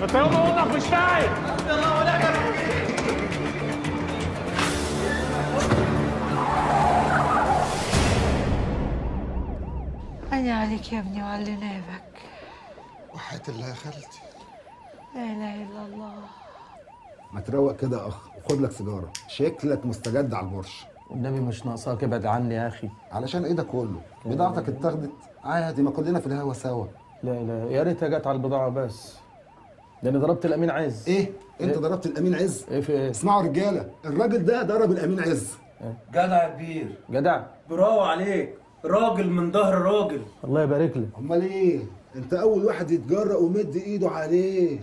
انت يوم امك مش فاهم عيني عليك يا ابني وعلى اللي نابك وحياة الله يا خالتي لا اله الا الله ما تروق كده يا اخ وخد لك سيجاره شكلك مستجد على البرش والنبي مش ناقصاك ابعد عني يا اخي علشان ايه ده كله بضاعتك اتاخدت عادي ما كلنا في الهوا سوا لا لا يا ريتها جت على البضاعه بس ده انا ضربت الامين عز ايه انت ضربت الامين عز ايه في ايه اسمعوا رجاله الراجل ده ضرب الامين عز جدع يا كبير جدع برافو عليك راجل من ظهر راجل الله يبارك لك امال ايه انت اول واحد يتجرأ ومد ايده عليه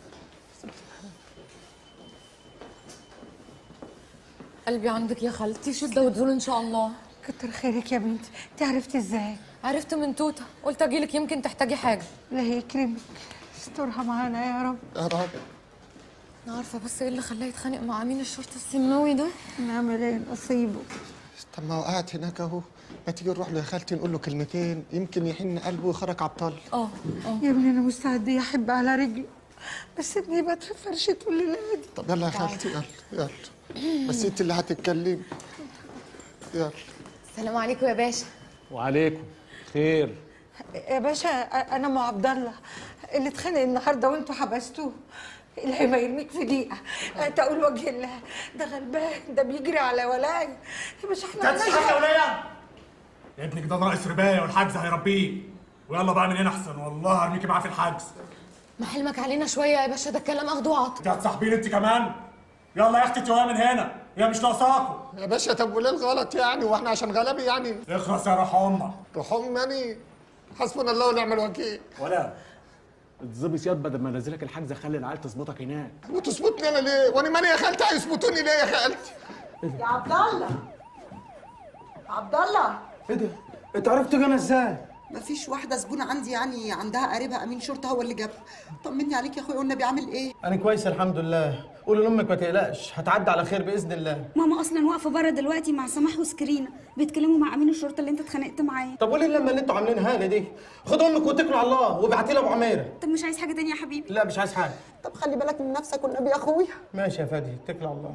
قلبي عندك يا خالتي شدة وتزول ان شاء الله كتر خيرك يا بنتي انت عرفتي ازاي عرفت من توته قلت اجيلك يمكن تحتاجي حاجه لا يكرمك استرها معانا يا رب يا رب انا عارفه بس ايه اللي خلاه يتخانق مع امين الشرطه السماوي ده نعمل ايه نصيبه طب ما هو قاعد هناك اهو ما تيجي نروح له يا خالتي نقول له كلمتين يمكن يحن قلبه ويخرج عبطال اه اه يا ابني انا مستعده احب على رجله بس ابني يبقى في فرشته الليله دي طب يلا يا خالتي يلا يلا بس انت اللي هتتكلمي يلا السلام عليكم يا باشا وعليكم خير يا باشا انا ام عبد الله اللي اتخانق النهارده وانتوا حبستوه اللي ما يرميك في دقيقه تقول وجه الله ده غلبان ده بيجري على ولاي يا باشا احنا كانت مالناش حاجه دعوة. وليا ابنك ده ناقص ربايه والحجز هيربيه ويلا بقى من هنا احسن والله هرميكي معاه في الحجز ما حلمك علينا شويه يا باشا ده الكلام اخده وعطا انت هتصاحبيني انت كمان يلا يا اختي توها من هنا هي مش ناقصاكوا يا باشا طب وليه الغلط يعني واحنا عشان غلابي يعني اخلص يا روح امك روح امي حسبنا الله ونعم الوكيل ولا اتظبط ياض بدل ما انزلك الحجز خلي العيال تظبطك هناك وتظبطني انا ليه وانا مالي يا خالتي هيظبطوني ليه يا خالتي يا عبد الله عبد الله ايه ده انت عرفت انا ازاي مفيش واحدة زبونة عندي يعني عندها قريبها أمين شرطة هو اللي جابها طمني عليك يا أخويا قلنا بيعمل إيه؟ انا كويس الحمد لله قول لامك ما تقلقش هتعدي على خير باذن الله ماما اصلا واقفه بره دلوقتي مع سماح وسكرينه بيتكلموا مع امين الشرطه اللي انت اتخانقت معاه طب قولي لما اللي انتوا عاملينها لي دي خد امك واتكلوا على الله وابعتي لي ابو عميره طب مش عايز حاجه تانية يا حبيبي لا مش عايز حاجه طب خلي بالك من نفسك والنبي يا أخويا ماشي يا فادي اتكل على الله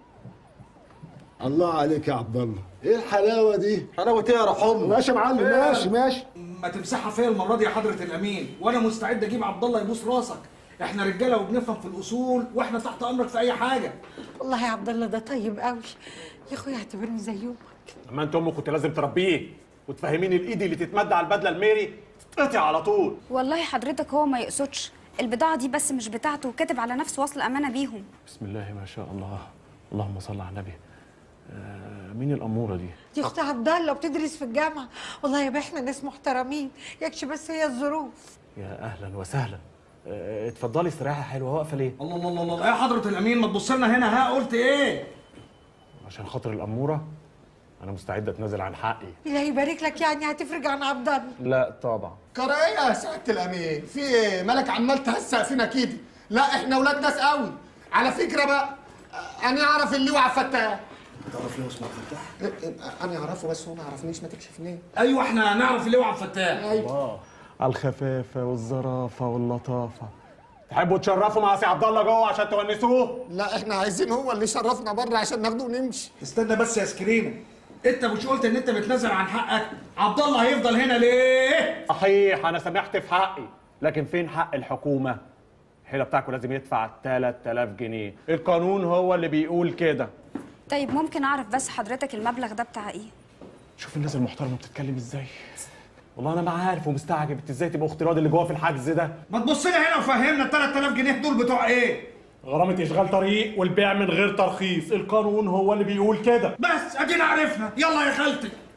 الله عليك يا عبد الله ايه الحلاوه دي حلاوه ايه يا روح امك ماشي يا معلم ماشي ماشي ما تمسحها فيا المره دي يا حضره الامين وانا مستعد اجيب عبد الله يبوس راسك احنا رجاله وبنفهم في الاصول واحنا تحت امرك في اي حاجه والله يا عبد الله ده طيب قوي يا اخويا اعتبرني زي امك اما انت امك كنت لازم تربيه وتفهميني الايد اللي تتمد على البدله الميري تتقطع على طول والله حضرتك هو ما يقصدش البضاعه دي بس مش بتاعته وكاتب على نفسه وصل امانه بيهم بسم الله ما شاء الله اللهم صل على النبي آه مين الاموره دي دي اخت عبد الله وبتدرس في الجامعه والله يا بيه احنا ناس محترمين يكش بس هي الظروف يا اهلا وسهلا آه اتفضلي استريحي حلوه واقفه ليه الله الله الله الله يا حضره الامين ما تبص لنا هنا ها قلت ايه عشان خاطر الاموره انا مستعد اتنازل عن حقي الله يبارك لك يعني هتفرج عن عبد الله لا طبعا كرايه يا سعاده الامين في ايه مالك عمال تهزق فينا كده لا احنا ولاد ناس قوي على فكره بقى انا اعرف اللي وعى فتاح تعرف ليه اسمه فتاح انا اعرفه بس هو ما يعرفنيش ما تكشفنيش ايوه احنا نعرف اللي هو عبد الفتاح الله على الخفافه والظرافه واللطافه تحبوا تشرفوا مع سي عبد الله جوه عشان تونسوه لا احنا عايزين هو اللي يشرفنا بره عشان ناخده ونمشي استنى بس يا سكرينه انت مش قلت ان انت بتنازل عن حقك عبد الله هيفضل هنا ليه صحيح انا سمحت في حقي لكن فين حق الحكومه الحيله بتاعكم لازم يدفع 3000 جنيه القانون هو اللي بيقول كده طيب ممكن اعرف بس حضرتك المبلغ ده بتاع ايه شوف الناس المحترمه بتتكلم ازاي والله انا ما عارف ومستعجب انت ازاي تبقى اختي راضي اللي جوه في الحجز ده ما تبص لي هنا وفهمنا ال 3000 جنيه دول بتوع ايه غرامه اشغال طريق والبيع من غير ترخيص القانون هو اللي بيقول كده بس ادينا عرفنا يلا يا خالتي